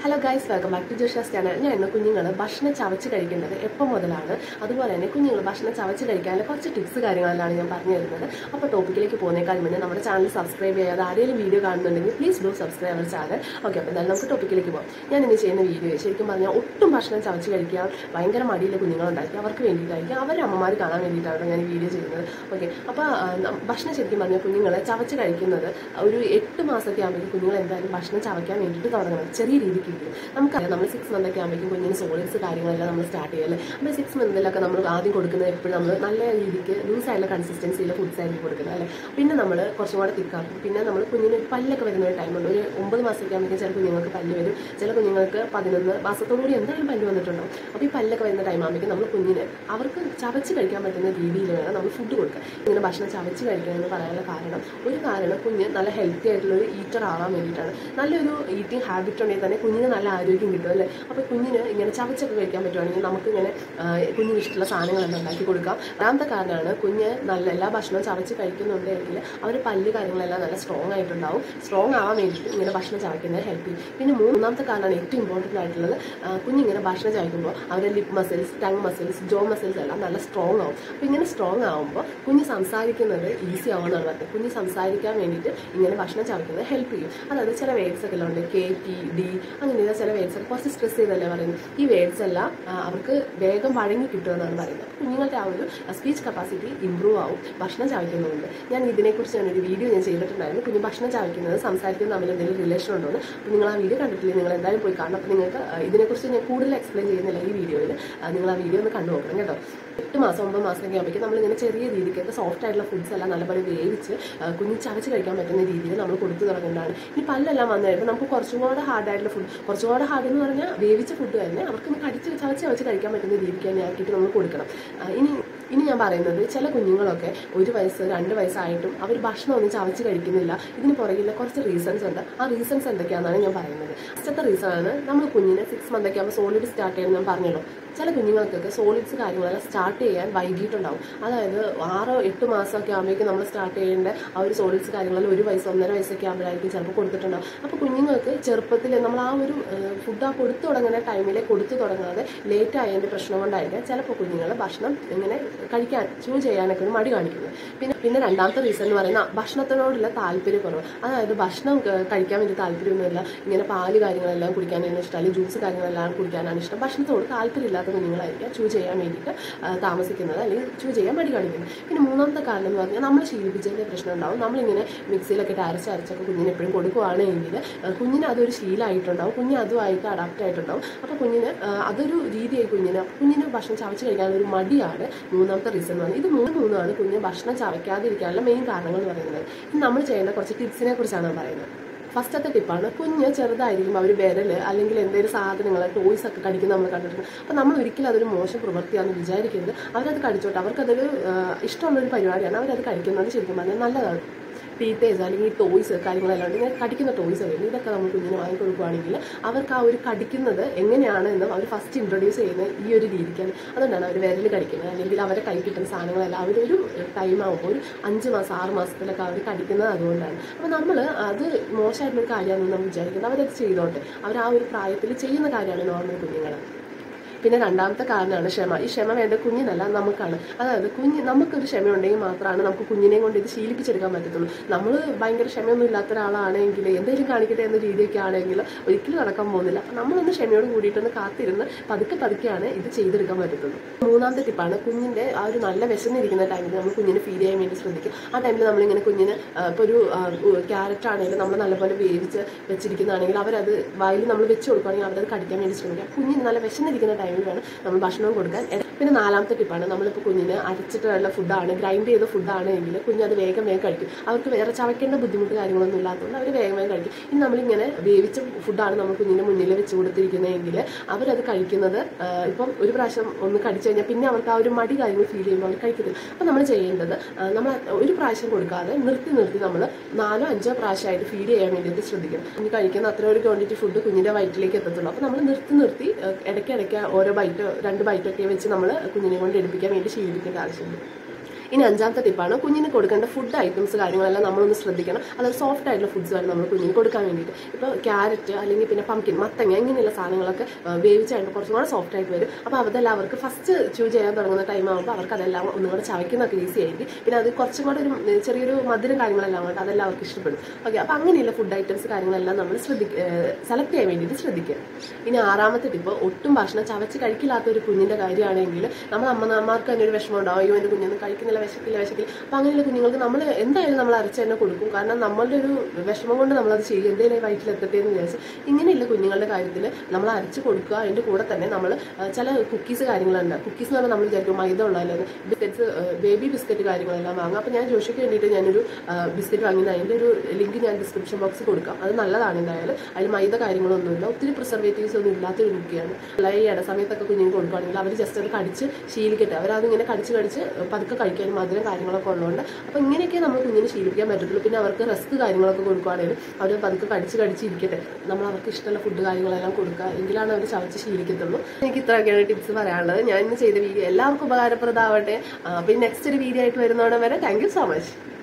hello guys welcome back to Josha's channel ഞാൻ ഇന്ന് കുഞ്ഞുങ്ങൾ ഭക്ഷണം ചവച്ച് കഴിക്കേണ്ടത് എപ്പോൾ മുതലാണ് അതുപോലെ തന്നെ കുഞ്ഞുങ്ങൾ ഭക്ഷണം ചവച്ച് കഴിക്കാനുള്ള കുറച്ച് ടിപ്സ് കാര്യങ്ങളെല്ലാം ഞാൻ പറഞ്ഞു തരുന്നത് അപ്പോൾ ടോപ്പിക്കിലേക്ക് പോകുന്നേക്കാൾ മുന്നേ നമ്മുടെ ചാനൽ സബ്സ്ക്രൈബ് ചെയ്യാതെ ആരെങ്കിലും വീഡിയോ കാണുന്നുണ്ടെങ്കിൽ please do subscribe our channel okay അപ്പോൾ എന്തായാലും നമുക്ക് ടോപ്പിക്കിലേക്ക് പോകാം ഞാൻ ഇന്ന് ചെയ്യുന്ന വീഡിയോ ശരിക്കും പറഞ്ഞാൽ ഒട്ടും ഭക്ഷണം ചവച്ച് കഴിക്കാൻ ഭയങ്കര മടിയുള്ള കുഞ്ഞുങ്ങളുണ്ടായിരിക്കും അവർക്ക് വേണ്ടിയിട്ടായിരിക്കും അവരുടെ അമ്മമാർ കാണാൻ വേണ്ടിയിട്ടാണ് ഞാൻ ഈ വീഡിയോ ചെയ്യുന്നത് ഓക്കെ അപ്പോൾ ഭക്ഷണം ശരിക്കും പറഞ്ഞാൽ കുഞ്ഞുങ്ങളെ ചവച്ച് കഴിക്കുന്നത് ഒരു എട്ട് മാസമൊക്കെ ആകുമ്പോഴേക്കും കുഞ്ഞുങ്ങൾ എന്തായാലും ഭക്ഷണം ചവയ്ക്കാൻ വേണ്ടിയിട്ട് തുടങ്ങണം ചെറിയ രീതിക്ക് ഇരിക്കും നമുക്കറിയാം നമ്മൾ സിക്സ് മന്ത് ഒക്കെ ആകുമ്പോഴേക്കും കുഞ്ഞിന് സോളിഡ്സ് കാര്യങ്ങളെല്ലാം നമ്മൾ സ്റ്റാർട്ട് ചെയ്യല്ലേ അപ്പോൾ സിക്സ് മന്തിലൊക്കെ നമ്മൾ ആദ്യം കൊടുക്കുന്നത് എപ്പോഴും നമ്മൾ നല്ല രീതിക്ക് ലൂസ് ആയിട്ടുള്ള കൺസിസ്റ്റൻസിയിലെ ഫുഡ്സ് ആയിരിക്കും കൊടുക്കുന്നത് അല്ലേ പിന്നെ നമ്മൾ കുറച്ചും കൂടെ തിക്കാക്കും പിന്നെ നമ്മൾ കുഞ്ഞിന് പല്ലൊക്കെ വരുന്ന ഒരു ടൈമുണ്ട് ഒരു ഒമ്പത് മാസമൊക്കെ ആകുമ്പോഴേക്കും ചില കുഞ്ഞുങ്ങൾക്ക് പല്ല് വരും ചില കുഞ്ഞുങ്ങൾക്ക് പതിനൊന്ന് മാസത്തോടുകൂടി എന്തായാലും പല്ല് വന്നിട്ടുണ്ടാവും അപ്പോൾ ഈ പല്ലൊക്കെ വരുന്ന ടൈം ആകുമ്പോഴേക്കും നമ്മൾ കുഞ്ഞിന് അവർക്ക് ചവച്ച് കഴിക്കാൻ പറ്റുന്ന രീതിയിൽ വേണം നമ്മൾ ഫുഡ് കൊടുക്കുക ഇങ്ങനെ ഭക്ഷണം ചവച്ച് കഴിക്കണമെന്ന് പറയാനുള്ള കാരണം ഒരു കാരണം കുഞ്ഞ് നല്ല ഹെൽത്തി ആയിട്ടുള്ള ഒരു ഈറ്റർ ആവാൻ വേണ്ടിയിട്ടാണ് നല്ലൊരു ഈറ്റിംഗ് ഹാബിറ്റ് ഉണ്ടെങ്കിൽ തന്നെ കുഞ്ഞിന് നല്ല ആരോഗ്യം കിട്ടും അല്ലേ അപ്പോൾ കുഞ്ഞിന് ഇങ്ങനെ ചവച്ചൊക്കെ കഴിക്കാൻ പറ്റുവാണെങ്കിൽ നമുക്ക് ഇങ്ങനെ ആ, കുഞ്ഞിന് ഇഷ്ടമുള്ള സാധനങ്ങളെല്ലാം ഉണ്ടാക്കി കൊടുക്കാം രണ്ടാമത്തെ കാരണമാണ് കുഞ്ഞ് നല്ല എല്ലാ ഭക്ഷണവും ചവച്ച് കഴിക്കുന്നുണ്ടെങ്കിൽ അവർ പല്ല് കാര്യങ്ങളെല്ലാം നല്ല സ്ട്രോങ് ആയിട്ടുണ്ടാവും സ്ട്രോങ് ആവാൻ വേണ്ടിയിട്ട് ഇങ്ങനെ ഭക്ഷണം ചവയ്ക്കുന്നത് ഹെൽപ്പ് ചെയ്യും പിന്നെ മൂന്നാമത്തെ കാരണമാണ് ഏറ്റവും ഇമ്പോർട്ടൻ്റ് ആയിട്ടുള്ളത് ആ, കുഞ്ഞിങ്ങനെ ഭക്ഷണം ചവയ്ക്കുമ്പോൾ അവരുടെ lip muscles tongue muscles jaw muscles എല്ലാം നല്ല സ്ട്രോങ് ആവും അപ്പോൾ ഇങ്ങനെ സ്ട്രോങ് ആവുമ്പോൾ കുഞ്ഞ് സംസാരിക്കുന്നത് ഈസി ആവുമെന്നാണ് പറഞ്ഞത് കുഞ്ഞ് സംസാരിക്കാൻ വേണ്ടിയിട്ട് ഇങ്ങനെ ഭക്ഷണം ചവയ്ക്കുന്നത് ഹെൽപ്പ് ചെയ്യും അതായത് ചില വേർഡ്സ് ഒക്കെ എല്ലാം ഉണ്ട് കെ ടി ഡി അങ്ങനെയുള്ള ചില വേർഡ്സ് ഒക്കെ കുറച്ച് സ്ട്രെസ് ചെയ്തല്ലേ പറയുന്നത് ഈ വേർഡ്സ് എല്ലാം ആ, അവർക്ക് വേഗം വഴങ്ങി കിട്ടുമെന്നാണ് പറയുന്നത് കുഞ്ഞുങ്ങളുടെ ആ ഒരു സ്പീച്ച് കപ്പാസിറ്റി ഇമ്പ്രൂവ് ആവും ഭക്ഷണം ചവയ്ക്കുന്നതുകൊണ്ട് ഞാൻ ഇതിനെക്കുറിച്ച് ഞാനൊരു വീഡിയോ ഞാൻ ചെയ്തിട്ടുണ്ടായിരുന്നു കുഞ്ഞ് ഭക്ഷണം ചവയ്ക്കുന്നത് സംസാരിക്കുന്നത് തമ്മിൽ എന്തെങ്കിലും റിലേഷൻ ഉണ്ടോ എന്ന് അപ്പോൾ നിങ്ങൾ ആ വീഡിയോ കണ്ടിട്ടില്ലേ നിങ്ങൾ എന്തായാലും പോയി കാണണം അപ്പോൾ നിങ്ങൾക്ക് ആ, ഇതിനെക്കുറിച്ച് ഞാൻ കൂടുതൽ എക്സ്പ്ലെയിൻ ചെയ്യുന്നില്ല ഈ വീഡിയോയിൽ നിങ്ങൾ ആ വീഡിയോ ഒന്ന് കണ്ടു നോക്കണം കേട്ടോ എട്ട് മാസം ഒമ്പത് മാസമൊക്കെ ആകുമ്പോഴേക്കും നമ്മളിങ്ങനെ ചെറിയ രീതിക്കൊക്കെ സോഫ്റ്റ് ആയിട്ടുള്ള ഫുഡ്സ് എല്ലാം നല്ലപോലെ വേവിച്ച് ആ, കുഞ്ഞ് ചവച്ച് കഴിക്കാൻ പറ്റുന്ന രീതിയിൽ നമ്മൾ കൊടുത്തു തുടങ്ങേണ്ടതാണ് ഈ പല്ലെല്ലാം വന്നു കഴിയുമ്പോൾ നമുക്ക് കുറച്ചും കൂടെ ഹാർഡായിട്ടുള്ള ഫുഡ് കുറച്ചും കൂടെ ഹാർഡ് എന്ന് പറഞ്ഞാൽ വേവിച്ച ഫുഡ് തന്നെ അവർക്ക് കടിച്ച് ചവച്ച് ചവച്ച് കഴിക്കാൻ പറ്റുന്ന രീതിക്ക് തന്നെ ആക്കിയിട്ട് നമ്മൾ കൊടുക്കണം ആ, ഇനി ഇനി ഞാൻ പറയുന്നത് ചില കുഞ്ഞുങ്ങളൊക്കെ ഒരു വയസ്സ് രണ്ട് വയസ്സായിട്ടും അവർ ഭക്ഷണം ഒന്നും ചവച്ച് കഴിക്കുന്നില്ല ഇതിന് പുറകിലെ കുറച്ച് റീസൺസ് ഉണ്ട് ആ റീസൺസ് എന്തൊക്കെയാണെന്നാണ് ഞാൻ പറയുന്നത് ഫസ്റ്റത്തെ റീസൺ ആണ് നമ്മൾ കുഞ്ഞിനെ സിക്സ് മന്ത് ഒക്കെ ആകുമ്പോൾ സോളിഡ് സ്റ്റാർട്ട് ചെയ്യുന്നത് ഞാൻ പറഞ്ഞല്ലോ ചില കുഞ്ഞുങ്ങൾക്കൊക്കെ സോളിഡ്സ് കാര്യങ്ങളെല്ലാം സ്റ്റാർട്ട് ചെയ്യാൻ വൈകിട്ടുണ്ടാവും അതായത് ആറോ എട്ട് മാസമൊക്കെ ആകുമ്പോഴേക്കും നമ്മൾ സ്റ്റാർട്ട് ചെയ്യേണ്ട ആ ഒരു സോളിഡ്സ് കാര്യങ്ങളെല്ലാം ഒരു വയസ്സ് ഒന്നര വയസ്സൊക്കെ ആകുമ്പോഴായിരിക്കും ചിലപ്പോൾ കൊടുത്തിട്ടുണ്ടാവും അപ്പോൾ കുഞ്ഞുങ്ങൾക്ക് ചെറുപ്പത്തിൽ നമ്മൾ ആ ഒരു ഫുഡ് ആ കൊടുത്തു തുടങ്ങുന്ന ടൈമിൽ കൊടുത്തു തുടങ്ങാതെ ലേറ്റ് ആയതിൻ്റെ പ്രശ്നം കൊണ്ടായിരിക്കാം ചിലപ്പോൾ കുഞ്ഞുങ്ങൾ ഭക്ഷണം ഇങ്ങനെ കഴിക്കാൻ ചൂ ചെയ്യാനൊക്കെ ഒരു മടി കാണിക്കുന്നത് പിന്നെ പിന്നെ രണ്ടാമത്തെ റീസൺ എന്ന് പറയുന്ന ഭക്ഷണത്തിനോടുള്ള താല്പര്യക്കുറവ് അതായത് ഭക്ഷണം ക- കഴിക്കാൻ വേണ്ടി താല്പര്യമൊന്നുമില്ല ഇങ്ങനെ പാല് കാര്യങ്ങളെല്ലാം കുടിക്കാനാണ് ഇഷ്ടം അല്ലെങ്കിൽ ജ്യൂസ് കാര്യങ്ങളെല്ലാം കുടിക്കാനാണ് ഇഷ്ടം ഭക്ഷണത്തോട് താല്പര്യമില്ലാത്ത കുഞ്ഞുങ്ങളായിരിക്കാം ചൂ ചെയ്യാൻ വേണ്ടിയിട്ട് ആ, താമസിക്കുന്നത് അല്ലെങ്കിൽ ചൂ ചെയ്യാൻ മടി കാണിക്കുന്നത് പിന്നെ മൂന്നാമത്തെ കാരണം എന്ന് പറഞ്ഞാൽ നമ്മൾ ശീലിപ്പിച്ചതിൻ്റെ പ്രശ്നം ഉണ്ടാവും നമ്മളിങ്ങനെ മിക്സിയിലൊക്കെ ഇട്ട് അരച്ച് അരച്ചൊക്കെ കുഞ്ഞിന് എപ്പോഴും കൊടുക്കുകയാണെങ്കിൽ ആ, കുഞ്ഞിന് അതൊരു ശീലമായിട്ടുണ്ടാവും കുഞ്ഞ് അതുമായിട്ട് അഡാപ്റ്റ് ആയിട്ടുണ്ടാവും അപ്പോൾ കുഞ്ഞിന് ആ, അതൊരു രീതിയായി കുഞ്ഞിന് അപ്പോൾ കുഞ്ഞിന് ഭക്ഷണം ചവച്ച് കഴിക്കാനുള്ള ഒരു മടിയാണ് മൂന്നാമത്തെ റീസൺ എന്ന് പറയുന്നത് ഇത് മൂന്ന് മൂന്നാണ് കുഞ്ഞ് ഭക്ഷണം ചവയ്ക്കാതിരിക്കാനുള്ള മെയിൻ കാരണങ്ങൾ എന്ന് പറയുന്നത് ഇനി നമ്മൾ ചെയ്യേണ്ട കുറച്ച് ടിപ്സിനെ കുറിച്ചാണ് ഞാൻ പറയുന്നത് ഫസ്റ്റത്തെ ടിപ്പാണ് കുഞ്ഞ് ചെറുതായിരിക്കും അവർ വിരൽ അല്ലെങ്കിൽ എന്തെങ്കിലും സാധനങ്ങൾ ടോയ്സ് ഒക്കെ കടിക്കുന്ന നമ്മൾ കണ്ടിട്ടുണ്ട് അപ്പോൾ നമ്മൾ ഒരിക്കലും അതൊരു മോശം പ്രവൃത്തിയാണെന്ന് വിചാരിക്കരുത് അവരത് കടിച്ചോട്ടെ അവർക്കതൊരു ആ, ഇഷ്ടമുള്ളൊരു പരിപാടിയാണ് അവരത് കഴിക്കുന്നത് ശരിക്കും പറഞ്ഞാൽ നല്ലതാണ് പീത്തേഴ്സ് അല്ലെങ്കിൽ ടോയ്സ് കാര്യങ്ങളെല്ലാം ഉണ്ട് ഇങ്ങനെ കടിക്കുന്ന ടോയ്സ് ഉണ്ട് ഇതൊക്കെ നമ്മൾ കുഞ്ഞിന് വാങ്ങിക്കൊടുക്കുകയാണെങ്കിൽ അവർക്ക് ആ ഒരു കടിക്കുന്നത് എങ്ങനെയാണ് എന്ന് അവർ ഫസ്റ്റ് ഇൻട്രൊഡ്യൂസ് ചെയ്യുന്നത് ഈ ഒരു രീതിക്കാണ് അതുകൊണ്ടാണ് അവർ വിരൽ കടിക്കുന്നത് അല്ലെങ്കിൽ അവരെ കൈ കിട്ടുന്ന സാധനങ്ങളെല്ലാം അവരൊരു ടൈം ആകുമ്പോൾ ഒരു അഞ്ച് മാസം ആറ് മാസത്തിലൊക്കെ അവർ കടിക്കുന്നത് അതുകൊണ്ടാണ് അപ്പോൾ നമ്മൾ അത് മോശമായിട്ടുള്ള ഒരു കാര്യമാണെന്ന് നമ്മൾ വിചാരിക്കുന്നത് അവരത് ചെയ്തോട്ടെ അവർ ആ ഒരു പ്രായത്തിൽ ചെയ്യുന്ന കാര്യമാണ് നോർമൽ കുഞ്ഞുങ്ങൾ പിന്നെ രണ്ടാമത്തെ കാരണമാണ് ക്ഷമ ഈ ക്ഷമ വേണ്ട കുഞ്ഞിനല്ല നമുക്കാണ് അതായത് കുഞ്ഞ് നമുക്കൊരു ക്ഷമയുണ്ടെങ്കിൽ മാത്രമാണ് നമുക്ക് കുഞ്ഞിനെ കൊണ്ട് ഇത് ശീലിപ്പിച്ചെടുക്കാൻ പറ്റത്തുള്ളൂ നമ്മൾ ഭയങ്കര ക്ഷമയൊന്നും ഇല്ലാത്ത ഒരാളാണെങ്കിൽ എന്തെങ്കിലും കാണിക്കട്ടെ എന്ന രീതിയൊക്കെ ആണെങ്കിൽ ഒരിക്കലും നടക്കാൻ പോകുന്നില്ല അപ്പം നമ്മളൊന്ന് ക്ഷമയോട് കൂടിയിട്ടൊന്ന് കാത്തിരുന്ന് പതുക്കെ പതുക്കെയാണ് ഇത് ചെയ്തെടുക്കാൻ പറ്റത്തുള്ളൂ മൂന്നാമത്തെ ടിപ്പാണ് കുഞ്ഞിൻ്റെ ആ ഒരു നല്ല വിശന്നിരിക്കുന്ന ടൈമിൽ നമ്മൾ കുഞ്ഞിന് ഫീൽ ചെയ്യാൻ വേണ്ടി ശ്രദ്ധിക്കും ആ ടൈമിൽ നമ്മളിങ്ങനെ കുഞ്ഞിന് ഇപ്പോൾ ഒരു ക്യാരറ്റ് ആണെങ്കിലും നമ്മൾ നല്ലപോലെ വേവിച്ച് വെച്ചിരിക്കുന്നതാണെങ്കിൽ അവരത് വായിൽ നമ്മൾ വെച്ച് കൊടുക്കുകയാണെങ്കിൽ അവരത് കടിക്കാൻ വേണ്ടി ശ്രമിക്കുക കുഞ്ഞിന് നല്ല വിശന്നിരിക്കുന്ന ടൈമിൽ വേണം നമ്മൾ ഭക്ഷണം കൊടുക്കാൻ എ- പിന്നെ നാലാമത്തെ ടിപ്പാണ് നമ്മളിപ്പോൾ കുഞ്ഞിന് അരച്ചിട്ടുള്ള ഫുഡാണ് ഗ്രൈൻഡ് ചെയ്ത ഫുഡാണ് എങ്കിൽ കുഞ്ഞ് അത് വേഗം വേഗം കഴിക്കും അവർക്ക് വേറെ ചവയ്ക്കേണ്ട ബുദ്ധിമുട്ട് കാര്യങ്ങളൊന്നും ഇല്ലാത്തതുകൊണ്ട് അവർ വേഗം വേഗം കഴിക്കും ഇനി നമ്മളിങ്ങനെ വേവിച്ച ഫുഡാണ് നമ്മൾ കുഞ്ഞിൻ്റെ മുന്നിൽ വെച്ച് കൊടുത്തിരിക്കുന്നതെങ്കിൽ അവരത് കഴിക്കുന്നത് ആ, ഇപ്പം ഒരു പ്രാവശ്യം ഒന്ന് കടിച്ചു കഴിഞ്ഞാൽ പിന്നെ അവർക്ക് ആ ഒരു മടി കാര്യങ്ങൾ ഫീൽ ചെയ്യുമ്പോൾ അവർ കഴിക്കത്തില്ല അപ്പം നമ്മൾ ചെയ്യേണ്ടത് ആ, നമ്മൾ ഒരു പ്രാവശ്യം കൊടുക്കാതെ നിർത്തി നിർത്തി നമ്മൾ നാലോ അഞ്ചോ പ്രാവശ്യമായിട്ട് ഫീഡ് ചെയ്യാൻ വേണ്ടിയിട്ട് ശ്രദ്ധിക്കണം കുഞ്ഞ് കഴിക്കുന്ന അത്ര ഒരു ക്വാണ്ടിറ്റി ഫുഡ് കുഞ്ഞിൻ്റെ വയറ്റിലേക്ക് എത്തത്തുള്ളൂ അപ്പോൾ നമ്മൾ നിർത്തി നിർത്തി ആ, ഇടയ്ക്ക് ഇടയ്ക്ക് ഓരോ ബൈറ്റോ രണ്ട് ബൈറ്റൊക്കെ വെച്ച് നമ്മൾ കുഞ്ഞിനെ കൊണ്ട് എടുപ്പിക്കാൻ വേണ്ടി ശീലിപ്പിക്കേണ്ട ആവശ്യമുണ്ട് ഇനി അഞ്ചാമത്തെ ടിപ്പാണ് കുഞ്ഞിന് കൊടുക്കേണ്ട ഫുഡ് ഐറ്റംസ് കാര്യങ്ങളെല്ലാം നമ്മളൊന്ന് ശ്രദ്ധിക്കണം അതായത് സോഫ്റ്റ് ആയിട്ടുള്ള ഫുഡ്സ് വേണം നമ്മൾ കുഞ്ഞിന് കൊടുക്കാൻ വേണ്ടിയിട്ട് ഇപ്പോൾ ക്യാരറ്റ് അല്ലെങ്കിൽ പിന്നെ പംകിൻ മത്തങ്ങ ഇങ്ങനെയുള്ള സാധനങ്ങളൊക്കെ ആ, വേവിച്ചായിട്ട് കുറച്ചും കൂടെ സോഫ്റ്റ് ആയിട്ട് വരും അപ്പോൾ അതെല്ലാം അവർക്ക് ഫസ്റ്റ് ചൂ ചെയ്യാൻ തുടങ്ങുന്ന ടൈം ആകുമ്പോൾ അവർക്ക് അതെല്ലാം ഒന്നും കൂടെ ചവയ്ക്കുന്നൊക്കെ ഈസി ആയിരിക്കും പിന്നെ അത് കുറച്ചും കൂടെ ഒരു ഉം, ചെറിയൊരു മധുരം കാര്യങ്ങളെല്ലാം കൊണ്ട് അതെല്ലാം അവർക്ക് ഇഷ്ടപ്പെടും ഓക്കെ അപ്പോൾ അങ്ങനെയുള്ള ഫുഡ് ഐറ്റംസ് കാര്യങ്ങളെല്ലാം നമ്മൾ ശ്രദ്ധിക്കുക സെലക്ട് ചെയ്യാൻ വേണ്ടിയിട്ട് ശ്രദ്ധിക്കുക ഇനി ആറാമത്തെ ടിപ്പ് ഒട്ടും ഭക്ഷണം ചവച്ച് കഴിക്കില്ലാത്ത ഒരു കുഞ്ഞിന്റെ കാര്യമാണെങ്കിൽ നമ്മൾ അമ്മമാർക്ക് തന്നെ ഒരു വിഷമം ഉണ്ടാവും അയ്യോ എൻ്റെ കുഞ്ഞൊന്നും കഴിക്കുന്നില്ല വിശക്കില്ല വിശക്കില്ല അപ്പം അങ്ങനെയുള്ള കുഞ്ഞുങ്ങൾക്ക് നമ്മൾ എന്തായാലും നമ്മൾ അരച്ച് തന്നെ കൊടുക്കും കാരണം നമ്മളുടെ ഒരു വിഷമം കൊണ്ട് നമ്മളത് ചെയ്യും എന്തെങ്കിലും വയറ്റിലെത്തട്ടെ എന്ന് വിചാരിച്ച് ഇങ്ങനെയുള്ള കുഞ്ഞുങ്ങളുടെ കാര്യത്തിൽ നമ്മൾ അരച്ച് കൊടുക്കുക അതിൻ്റെ കൂടെ തന്നെ നമ്മൾ ചില കുക്കീസ് കാര്യങ്ങളുണ്ട് കുക്കീസ് എന്ന് പറഞ്ഞാൽ നമ്മൾ വിചാരിക്കും മൈദ ഉള്ളതല്ലേ ബിസ്ക്കറ്റ്സ് ബേബി ബിസ്ക്കറ്റ് കാര്യങ്ങളെല്ലാം വാങ്ങാം അപ്പം ഞാൻ ജോഷിക്ക് വേണ്ടിയിട്ട് ഞാനൊരു ബിസ്ക്കറ്റ് വാങ്ങിയത് അതിൻ്റെ ഒരു ലിങ്ക് ഞാൻ ഡിസ്ക്രിപ്ഷൻ ബോക്സിൽ കൊടുക്കാം അത് നല്ലതാണ് എന്തായാലും അതിൽ മൈദ കാര്യങ്ങളൊന്നുമില്ല ഒത്തിരി പ്രിസർവേറ്റീവ്സ് ഒന്നും ഇല്ലാത്തൊരു കുക്കിയാണ് അല്ല ഈ ഇട സമയത്തൊക്കെ കുഞ്ഞിന് കൊടുക്കുകയാണെങ്കിൽ അവർ ജസ്റ്റ് അത് കടിച്ച് ശീലിക്കട്ടെ അവരതിങ്ങനെ കടിച്ച് കടിച്ച് പതുക്കെ കഴിക്കാനും മധുരം കാര്യങ്ങളൊക്കെ ഉള്ളതുകൊണ്ട് അപ്പോൾ ഇങ്ങനെയൊക്കെ നമ്മൾ കുഞ്ഞിന് ശീലിക്കാൻ പറ്റത്തുള്ളൂ പിന്നെ അവർക്ക് റെസ്റ്റ് കാര്യങ്ങളൊക്കെ കൊടുക്കുകയാണെങ്കിൽ അവർ പതുക്കെ കടിച്ച് കടിച്ച് ഇരിക്കട്ടെ നമ്മൾ അവർക്ക് ഇഷ്ടമുള്ള ഫുഡ് കാര്യങ്ങളെല്ലാം കൊടുക്കുക എങ്കിലാണ് അവർ ചവച്ച് ശീലിക്കത്തുള്ളൂ എനിക്ക് ഇത്രയൊക്കെയാണ് ടിപ്സ് പറയാനുള്ളത് ഞാൻ ഇന്ന് ചെയ്ത വീഡിയോ എല്ലാവർക്കും ഉപകാരപ്രദമാവട്ടെ ആ, പിന്നെ നെക്സ്റ്റ് ഒരു വീഡിയോ ആയിട്ട് വരുന്നോടെ വരെ താങ്ക് യു സോ മച്ച്